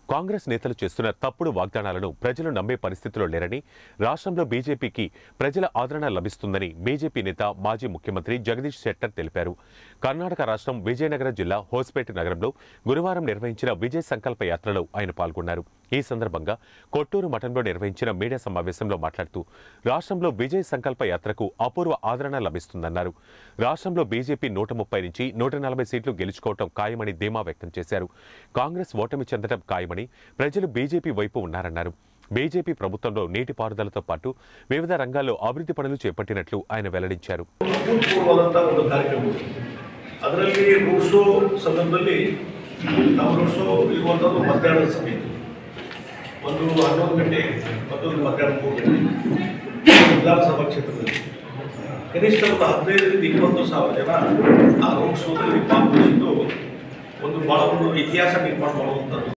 కాంగ్రెస్ నేతలు చేస్తున్న తప్పుడు వాగ్దానాలను ప్రజలు నమ్మే పరిస్థితిలో లేరని రాష్ట్రంలో బీజేపీకి ప్రజల ఆదరణ లభిస్తుందని బీజేపీ నేత మాజీ ముఖ్యమంత్రి జగదీష్ శెట్టర్ తెలిపారు కర్ణాటక రాష్ట్రం విజయనగరం జిల్లా హోస్పేట నగరంలో గురువారం నిర్వహించిన విజయ్ సంకల్ప యాత్రలో ఆయన పాల్గొన్నారు ఈ సందర్భంగా కొట్టూరు మఠంలో నిర్వహించిన మీడియా సమావేశంలో మాట్లాడుతూ రాష్ట్రంలో విజయ్ సంకల్ప యాత్రకు అపూర్వ ఆదరణ లభిస్తుందన్నారు రాష్ట్రంలో బీజేపీ నూట ముప్పై నుంచి నూట నలభై సీట్లు గెలుచుకోవటం ఖాయమని ధీమా వ్యక్తం చేశారు కాంగ్రెస్ ఓటమి చెందడం ఖాయమని ప్రజలు బీజేపీ వైపు ఉన్నారన్నారు బీజేపీ ప్రభుత్వంలో నీటిపారుదలతో పాటు వివిధ రంగాల్లో అభివృద్ధి పనులు చేపట్టినట్లు ఆయన వెల్లడించారు ಅಭೂತಪೂರ್ವವಾದಂಥ ಒಂದು ಕಾರ್ಯಕ್ರಮ ಅದರಲ್ಲಿ ರೋಡ್ ಶೋ ಸಂದರ್ಭದಲ್ಲಿ ನಮ್ಮ ರೋಡ್ ಶೋ ಇರುವಂಥದ್ದು ಮಧ್ಯಾಹ್ನದ ಸಮಯ ಒಂದು ಹನ್ನೊಂದು ಗಂಟೆ ಮತ್ತೊಂದು ಮಧ್ಯಾಹ್ನ ಮೂರು ಗಂಟೆ ವಿಧಾನಸಭಾ ಕ್ಷೇತ್ರದಲ್ಲಿ ಕನಿಷ್ಠ ಒಂದು ಹದಿನೈದರಿಂದ ಇಪ್ಪತ್ತು ಸಾವಿರ ಜನ ಆ ರೋಡ್ ಶೋದಲ್ಲಿ ಭಾಗವಹಿಸಿದ್ದು ಒಂದು ಭಾಳ ಒಂದು ಇತಿಹಾಸ ನಿರ್ಮಾಣ ಮಾಡುವಂಥದ್ದು